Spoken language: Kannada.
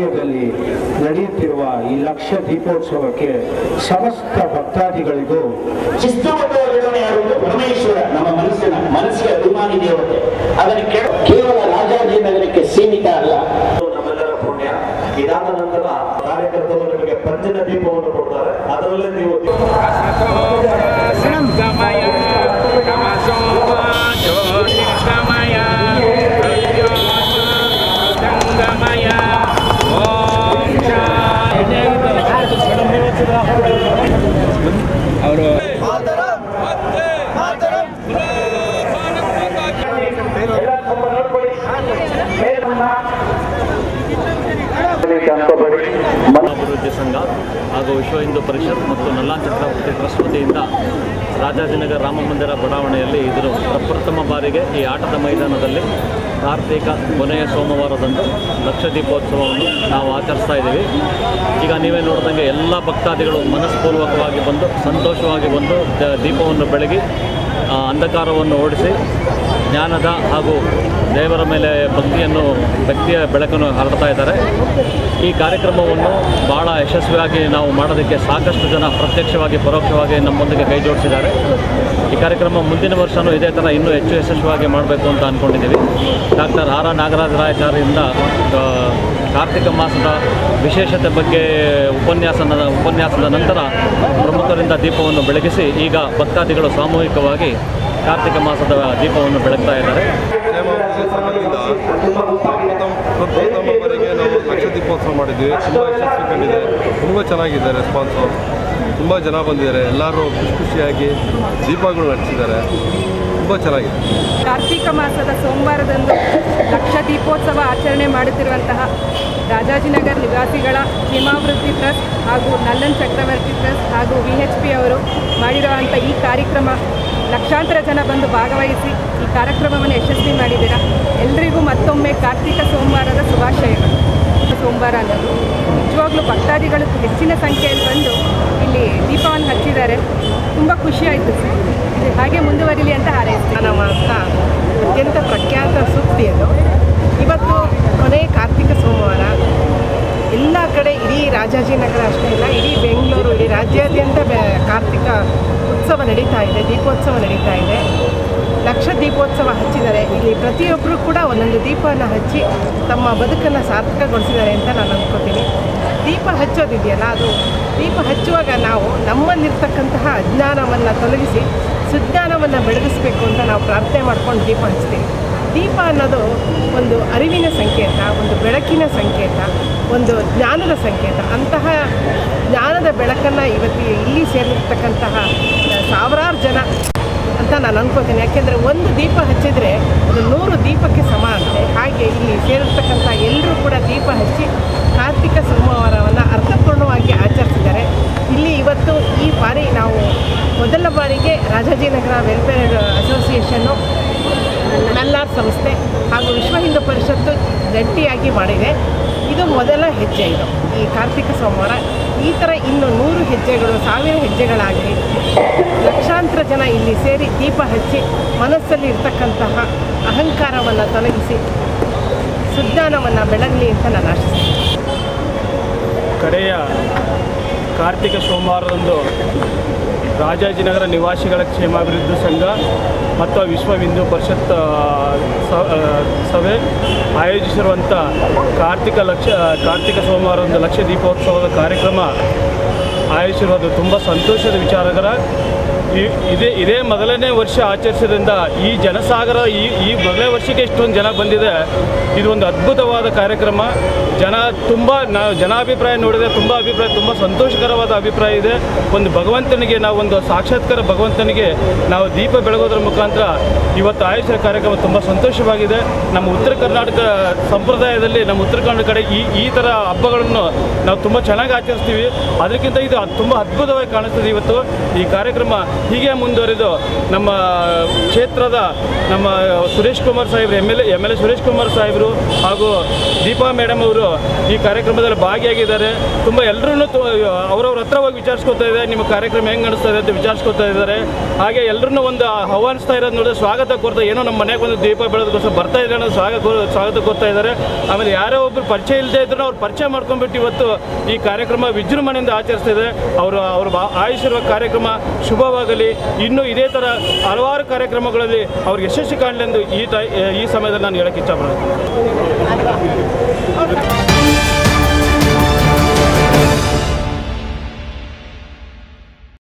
ಆಶ್ರಯದಲ್ಲಿ ನಡೆಯುತ್ತಿರುವ ಈ ಲಕ್ಷ ದೀಪೋತ್ಸವಕ್ಕೆ ಸಮಸ್ತ ಭಕ್ತಾದಿಗಳಿಗೂ ಶಿಸ್ತುಬದ್ಧವಾಗಿರೋನು ಯಾರು ಅಂದ್ರೆ ಪರಮೇಶ್ವರ ನಮ್ಮ ಮನಸ್ಸಿನ ಮನಸ್ಸಿಗೆ ಅಭಿಮಾನಿ ದೇವತೆ ಅದನ್ನು ಕೆಳ ಕೇವಲ ರಾಜಾಜಿನಗರಕ್ಕೆ ಸೀಮಿತ ಅಲ್ಲ ನಮ್ಮೆಲ್ಲರ ಪುಣ್ಯ ಇದಾದ ನಂತರ ಕಾರ್ಯಕರ್ತರು ನಿಮಗೆ ಪಂಚಿನ ದೀಪವನ್ನು ಕೊಡ್ತಾರೆ ಅದರಲ್ಲೇ ನೀವು ಸಂಗಮಯ ಜ್ಯೋತಿರ್ಗಮಯ ಸಂಗಮಯ ಓಂ ಅವರು ಅಭಿವೃದ್ಧಿ ಸಂಘ ಹಾಗೂ ವಿಶ್ವ ಹಿಂದೂ ಪರಿಷತ್ ಮತ್ತು ನಲ್ಲಾನ್ ಚಕ್ರವರ್ತಿ ಟ್ರಸ್ಟ್ ವತಿಯಿಂದ ರಾಜಾಜಿನಗರ ರಾಮ ಮಂದಿರ ಬಡಾವಣೆಯಲ್ಲಿ ಇದರ ಪ್ರಪ್ರಥಮ ಬಾರಿಗೆ ಈ ಆಟದ ಮೈದಾನದಲ್ಲಿ ಕಾರ್ತಿಕ ಕೊನೆಯ ಸೋಮವಾರದಂದು ಲಕ್ಷ ದೀಪೋತ್ಸವವನ್ನು ನಾವು ಆಚರಿಸ್ತಾ ಇದ್ದೀವಿ ಈಗ ನೀವೇ ನೋಡಿದಂಗೆ ಎಲ್ಲ ಭಕ್ತಾದಿಗಳು ಮನಸ್ಪೂರ್ವಕವಾಗಿ ಬಂದು ಸಂತೋಷವಾಗಿ ಬಂದು ದ- ದೀಪವನ್ನು ಬೆಳಗಿ ಆ, ಅಂಧಕಾರವನ್ನು ಓಡಿಸಿ ಜ್ಞಾನದ ಹಾಗೂ ದೇವರ ಮೇಲೆ ಭಕ್ತಿಯನ್ನು ಭಕ್ತಿಯ ಬೆಳಕನ್ನು ಹರಡ್ತಾ ಇದ್ದಾರೆ ಈ ಕಾರ್ಯಕ್ರಮವನ್ನು ಭಾಳ ಯಶಸ್ವಿಯಾಗಿ ನಾವು ಮಾಡೋದಕ್ಕೆ ಸಾಕಷ್ಟು ಜನ ಪ್ರತ್ಯಕ್ಷವಾಗಿ ಪರೋಕ್ಷವಾಗಿ ನಮ್ಮೊಂದಿಗೆ ಕೈ ಜೋಡಿಸಿದ್ದಾರೆ ಈ ಕಾರ್ಯಕ್ರಮ ಮುಂದಿನ ವರ್ಷವೂ ಇದೇ ಥರ ಇನ್ನೂ ಹೆಚ್ಚು ಯಶಸ್ವಿಯಾಗಿ ಮಾಡಬೇಕು ಅಂತ ಅಂದ್ಕೊಂಡಿದ್ದೀವಿ ಡಾಕ್ಟರ್ ಆರ್ ಆರ್ ನಾಗರಾಜರಾಯಚಾರ್ಯರಿಂದ ಆ, ಕಾರ್ತಿಕ ಮಾಸದ ವಿಶೇಷತೆ ಬಗ್ಗೆ ಉಪನ್ಯಾಸನ ಉಪನ್ಯಾಸದ ನಂತರ ಪ್ರಮುಖರಿಂದ ದೀಪವನ್ನು ಬೆಳಗಿಸಿ ಈಗ ಭಕ್ತಾದಿಗಳು ಸಾಮೂಹಿಕವಾಗಿ ಕಾರ್ತಿಕ ಮಾಸದ ದೀಪವನ್ನು ಬೆಳಗ್ತಾ ಇದ್ದಾರೆ ಪ್ರಥಮವರೆಗೆ ನಾವು ಲಕ್ಷ ದೀಪೋತ್ಸವ ಮಾಡಿದ್ವಿ ತುಂಬ ಯಶಸ್ವಿ ಕಂಡಿದೆ ತುಂಬ ಚೆನ್ನಾಗಿದೆ ರೆಸ್ಪಾನ್ಸು ತುಂಬ ಜನ ಬಂದಿದ್ದಾರೆ ಎಲ್ಲರೂ ಖುಷಿ ಖುಷಿಯಾಗಿ ದೀಪಗಳು ನಡೆಸಿದ್ದಾರೆ ತುಂಬ ಚೆನ್ನಾಗಿದೆ ಕಾರ್ತಿಕ ಮಾಸದ ಸೋಮವಾರದಂದು ಲಕ್ಷ ದೀಪೋತ್ಸವ ಆಚರಣೆ ಮಾಡುತ್ತಿರುವಂತಹ ರಾಜಾಜಿನಗರ್ ನಿವಾಸಿಗಳ ಕ್ಷೇಮಾಭಿವೃದ್ಧಿ ಟ್ರಸ್ಟ್ ಹಾಗೂ ನಲ್ಲನ್ ಚಕ್ರವರ್ತಿ ಟ್ರಸ್ಟ್ ಹಾಗೂ ವಿ ಎಚ್ ಪಿ ಅವರು ಮಾಡಿರುವಂಥ ಈ ಕಾರ್ಯಕ್ರಮ ಲಕ್ಷಾಂತರ ಜನ ಬಂದು ಭಾಗವಹಿಸಿ ಈ ಕಾರ್ಯಕ್ರಮವನ್ನು ಯಶಸ್ವಿ ಮಾಡಿದ್ದೀರಾ ಎಲ್ರಿಗೂ ಮತ್ತೊಮ್ಮೆ ಕಾರ್ತಿಕ ಸೋಮವಾರದ ಶುಭಾಶಯಗಳು ಸೋಮವಾರ ಅನ್ನೋದು ನಿಜವಾಗ್ಲೂ ಭಕ್ತಾದಿಗಳು ಹೆಚ್ಚಿನ ಸಂಖ್ಯೆಯಲ್ಲಿ ಬಂದು ಇಲ್ಲಿ ದೀಪವನ್ನು ಹಚ್ಚಿದ್ದಾರೆ ತುಂಬ ಖುಷಿಯಾಯಿತು ಇದು ಹಾಗೆ ಮುಂದುವರಿಲಿ ಅಂತ ಹಾರೈಸ್ತೀನಿ ನಮ್ಮ ಅಂತ ಅತ್ಯಂತ ಪ್ರಖ್ಯಾತ ಸುದ್ದಿ ಅದು ಇವತ್ತು ಕೊನೆ ಕಾರ್ತಿಕ ಸೋಮವಾರ ಎಲ್ಲ ಕಡೆ ಇಡೀ ರಾಜಾಜಿನಗರ ಅಷ್ಟೇ ಇಲ್ಲ ಇಡೀ ಬೆಂಗಳೂರು ಇಡೀ ರಾಜ್ಯಾದ್ಯಂತ ಬೆ ಕಾರ್ತಿಕ ಉತ್ಸವ ನಡೀತಾ ಇದೆ ದೀಪೋತ್ಸವ ನಡೀತಾ ಇದೆ ಲಕ್ಷ ದೀಪೋತ್ಸವ ಹಚ್ಚಿದ್ದಾರೆ ಇಲ್ಲಿ ಪ್ರತಿಯೊಬ್ಬರು ಕೂಡ ಒಂದೊಂದು ದೀಪವನ್ನು ಹಚ್ಚಿ ತಮ್ಮ ಬದುಕನ್ನು ಸಾರ್ಥಕಗೊಳಿಸಿದ್ದಾರೆ ಅಂತ ನಾನು ಅಂದ್ಕೋತೀನಿ ದೀಪ ಹಚ್ಚೋದಿದೆಯಲ್ಲ ಅದು ದೀಪ ಹಚ್ಚುವಾಗ ನಾವು ನಮ್ಮಲ್ಲಿರ್ತಕ್ಕಂತಹ ಅಜ್ಞಾನವನ್ನು ತೊಲಗಿಸಿ ಸುಜ್ಞಾನವನ್ನು ಬೆಳಗಿಸ್ಬೇಕು ಅಂತ ನಾವು ಪ್ರಾರ್ಥನೆ ಮಾಡ್ಕೊಂಡು ದೀಪ ಹಚ್ತೀವಿ ದೀಪ ಅನ್ನೋದು ಒಂದು ಅರಿವಿನ ಸಂಕೇತ ಒಂದು ಬೆಳಕಿನ ಸಂಕೇತ ಒಂದು ಜ್ಞಾನದ ಸಂಕೇತ ಅಂತಹ ಜ್ಞಾನದ ಬೆಳಕನ್ನು ಇವತ್ತು ಇಲ್ಲಿ ಸೇರಿರ್ತಕ್ಕಂತಹ ಸಾವಿರಾರು ಜನ ಅಂತ ನಾನು ಅನ್ಕೋತೀನಿ ಯಾಕೆಂದರೆ ಒಂದು ದೀಪ ಹಚ್ಚಿದರೆ ಅದು ನೂರು ದೀಪಕ್ಕೆ ಸಮ ಅಂತೆ ಹಾಗೆ ಇಲ್ಲಿ ಸೇರಿರ್ತಕ್ಕಂಥ ಎಲ್ಲರೂ ಕೂಡ ದೀಪ ಹಚ್ಚಿ ಕಾರ್ತಿಕ ಸೋಮವಾರವನ್ನು ಅರ್ಥಪೂರ್ಣವಾಗಿ ಆಚರಿಸಿದ್ದಾರೆ ಇಲ್ಲಿ ಇವತ್ತು ಈ ಬಾರಿ ನಾವು ಮೊದಲ ಬಾರಿಗೆ ರಾಜಾಜಿನಗರ ವೆಲ್ಫೇರ್ ಅಸೋಸಿಯೇಷನ್ನು ನಲ್ಲಾರ್ ಸಂಸ್ಥೆ ಹಾಗೂ ವಿಶ್ವ ಹಿಂದೂ ಪರಿಷತ್ತು ಜಂಟಿಯಾಗಿ ಮಾಡಿದೆ ಇದು ಮೊದಲ ಹೆಜ್ಜೆ ಇದು ಈ ಕಾರ್ತಿಕ ಸೋಮವಾರ ಈ ಥರ ಇನ್ನು ನೂರು ಹೆಜ್ಜೆಗಳು ಸಾವಿರ ಹೆಜ್ಜೆಗಳಾಗಲಿ ಲಕ್ಷಾಂತರ ಜನ ಇಲ್ಲಿ ಸೇರಿ ದೀಪ ಹಚ್ಚಿ ಮನಸ್ಸಲ್ಲಿ ಇರ್ತಕ್ಕಂತಹ ಅಹಂಕಾರವನ್ನು ತೊಲಗಿಸಿ ಸುಜ್ಞಾನವನ್ನು ಬೆಳಗಲಿ ಅಂತ ನಾನು ಆಶಿಸ್ತೀನಿ ಕಡೆಯ ಕಾರ್ತಿಕ ಸೋಮವಾರದಂದು ರಾಜಾಜಿನಗರ ನಿವಾಸಿಗಳ ಕ್ಷೇಮಾಭಿವೃದ್ಧಿ ಸಂಘ ಮತ್ತು ವಿಶ್ವ ಹಿಂದೂ ಪರಿಷತ್ ಆ, ಸ- ಆ, ಸಭೆ ಆಯೋಜಿಸಿರುವಂಥ ಕಾರ್ತಿಕ ಲಕ್ಷ ಕಾರ್ತಿಕ ಸೋಮವಾರದಂದು ಲಕ್ಷ ದೀಪೋತ್ಸವದ ಕಾರ್ಯಕ್ರಮ ಆಯೋಜಿಸಿರೋದು ತುಂಬ ಸಂತೋಷದ ವಿಚಾರಕರ ಈ- ಇದೇ ಇದೇ ಮೊದಲನೇ ವರ್ಷ ಆಚರಿಸೋದ್ರಿಂದ ಈ ಜನಸಾಗರ ಈ ಈ ಮೊದಲನೇ ವರ್ಷಕ್ಕೆ ಇಷ್ಟೊಂದು ಜನ ಬಂದಿದೆ ಇದು ಒಂದು ಅದ್ಭುತವಾದ ಕಾರ್ಯಕ್ರಮ ಜನ ತುಂಬ ನಾವು ಜನಾಭಿಪ್ರಾಯ ನೋಡಿದರೆ ತುಂಬ ಅಭಿಪ್ರಾಯ ತುಂಬ ಸಂತೋಷಕರವಾದ ಅಭಿಪ್ರಾಯ ಇದೆ ಒಂದು ಭಗವಂತನಿಗೆ ನಾವು ಒಂದು ಸಾಕ್ಷಾತ್ಕಾರ ಭಗವಂತನಿಗೆ ನಾವು ದೀಪ ಬೆಳಗೋದ್ರ ಮುಖಾಂತರ ಇವತ್ತು ಆಯೋಜಿಸಿದ ಕಾರ್ಯಕ್ರಮ ತುಂಬ ಸಂತೋಷವಾಗಿದೆ ನಮ್ಮ ಉತ್ತರ ಕರ್ನಾಟಕ ಸಂಪ್ರದಾಯದಲ್ಲಿ ನಮ್ಮ ಉತ್ತರ ಕನ್ನಡ ಕಡೆ ಈ ಈ ಥರ ಹಬ್ಬಗಳನ್ನು ನಾವು ತುಂಬ ಚೆನ್ನಾಗಿ ಆಚರಿಸ್ತೀವಿ ಅದಕ್ಕಿಂತ ಇದು ತುಂಬ ಅದ್ಭುತವಾಗಿ ಕಾಣಿಸ್ತದೆ ಇವತ್ತು ಈ ಕಾರ್ಯಕ್ರಮ ಹೀಗೆ ಮುಂದುವರೆದು ನಮ್ಮ ಕ್ಷೇತ್ರದ ನಮ್ಮ ಸುರೇಶ್ ಕುಮಾರ್ ಸಾಹೇಬ್ರು M L A M L A Suresh Kumar ಸಾಹೇಬರು ಹಾಗೂ ದೀಪಾ ಮೇಡಮ್ ಅವರು ಈ ಕಾರ್ಯಕ್ರಮದಲ್ಲಿ ಭಾಗಿಯಾಗಿದ್ದಾರೆ ತುಂಬ ಎಲ್ಲರೂ ಅವರವ್ರ ಹತ್ರ ಹೋಗಿ ವಿಚಾರಿಸ್ಕೊತಾ ಇದ್ದಾರೆ ನಿಮ್ಮ ಕಾರ್ಯಕ್ರಮ ಹೆಂಗೆ ನಡೆಸ್ತಾ ಇದೆ ಅಂತ ವಿಚಾರಿಸ್ಕೊತಾ ಇದ್ದಾರೆ ಹಾಗೆ ಎಲ್ಲರನ್ನೂ ಒಂದು ಆಹ್ವಾನಿಸ್ತಾ ಇರೋದು ನೋಡಿದ್ರೆ ಸ್ವಾಗತ ಕೋರ್ತಾ ಏನೋ ನಮ್ಮ ಮನೆಗೆ ಒಂದು ದೀಪ ಬೆಳೆದಕ್ಕೋಸ್ಕರ ಬರ್ತಾ ಇದ್ದಾರೆ ಅನ್ನೋ ಸ್ವಾಗತ ಕೋ- ಸ್ವಾಗತ ಕೋರ್ತಾ ಇದ್ದಾರೆ ಆಮೇಲೆ ಯಾರೋ ಒಬ್ಬರು ಪರಿಚಯ ಇಲ್ಲದೆ ಇದ್ರೂ ಅವ್ರು ಪರಿಚಯ ಮಾಡ್ಕೊಂಡ್ಬಿಟ್ಟು ಇವತ್ತು ಈ ಕಾರ್ಯಕ್ರಮ ವಿಜೃಂಭಣೆಯಿಂದ ಆಚರಿಸ್ತಾ ಇದೆ ಅವರು ಅವರು ಆಯುಷಿರುವ ಕಾರ್ಯಕ್ರಮ ಶುಭವಾಗಲಿ ಇನ್ನೂ ಇದೇ ಥರ ಹಲವಾರು ಕಾರ್ಯಕ್ರಮಗಳಲ್ಲಿ ಅವ್ರಿಗೆ ಯಶಸ್ವಿ ಕಾಣಲೆಂದು ಈ ಟೈ ಈ ಸಮಯದಲ್ಲಿ ನಾನು ಹೇಳಕ್ಕೆ ಇಷ್ಟಪಡ್ತೀನಿ